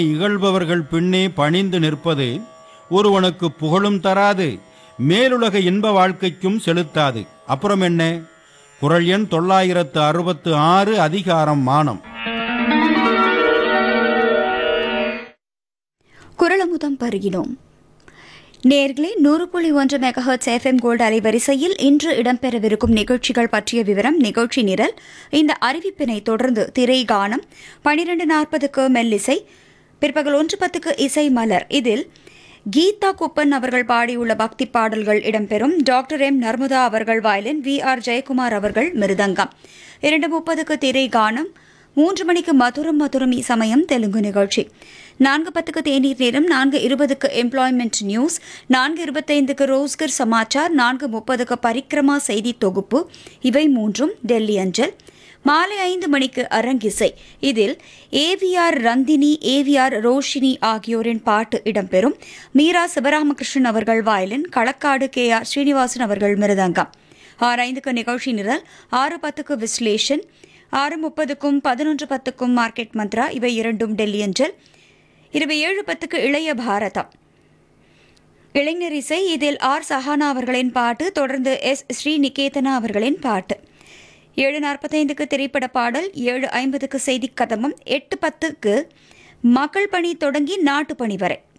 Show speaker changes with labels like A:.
A: இகழ்பவர்கள் பின்னே பணிந்து நிற்பது ஒருவனுக்கு புகழும் தராது மேலுலக இன்ப வாழ்க்கைக்கும் செலுத்தாது அப்புறம் என்ன குரல் எண் தொள்ளாயிரத்து அறுபத்து ஆறு அதிகாரம் மானம்
B: குரலமுதம் பருகினோம் நேர்களே நூறு புள்ளி ஒன்று மெகஹர்ட்ஸ் எஃப்எம் கோல்டு அலைவரிசையில் இன்று இடம்பெறவிருக்கும் நிகழ்ச்சிகள் பற்றிய விவரம் நிகழ்ச்சி நிரல் இந்த அறிவிப்பினை தொடர்ந்து திரை கானம் பனிரெண்டு நாற்பதுக்கு மெல்லிசை பிற்பகல் ஒன்று பத்துக்கு இசை மலர் இதில் கீதா குப்பன் அவர்கள் பாடியுள்ள பக்தி பாடல்கள் இடம்பெறும் டாக்டர் எம் நர்மதா அவர்கள் வயலின் வி ஆர் ஜெயக்குமார் அவர்கள் மிருதங்கம் இரண்டு முப்பதுக்கு திரை கானம் மூன்று மணிக்கு மதுரம் மதுரம் சமயம் தெலுங்கு நிகழ்ச்சி நான்கு பத்துக்கு தேநீர் நேரம் நான்கு இருபதுக்கு எம்ப்ளாய்மெண்ட் நியூஸ் நான்கு இருபத்தைந்துக்கு ரோஸ்கர் சமாச்சார் நான்கு முப்பதுக்கு பரிக்ரமா செய்தி தொகுப்பு இவை மூன்றும் டெல்லி அஞ்சல் மாலை ஐந்து மணிக்கு அரங்கிசை இதில் ஏவிஆர் ரந்தினி ஏவிஆர் ரோஷினி ஆகியோரின் பாட்டு இடம்பெறும் மீரா சிவராமகிருஷ்ணன் அவர்கள் violin Kalakkad K R Srinivasan அவர்கள் மிருதங்கம் ஆறு ஐந்துக்கு நிகழ்ச்சி நிரல் ஆறு பத்துக்கு விஸ்லேஷன் ஆறு முப்பதுக்கும் பதினொன்று பத்துக்கும் மார்க்கெட் மந்த்ரா இவை இரண்டும் டெல்லி அஞ்சல் இருபது ஏழு பத்துக்கு இளைய பாரதம் இளைஞர் இசை இதில் ஆர் சஹானா அவர்களின் பாட்டு தொடர்ந்து எஸ் ஸ்ரீ நிகேதனா அவர்களின் பாட்டு ஏழு நாற்பத்தைந்துக்கு திரைப்பட பாடல் ஏழு ஐம்பதுக்கு செய்தி கதமம் எட்டு பத்துக்கு மக்கள் பணி தொடங்கி நாட்டு பணி வரை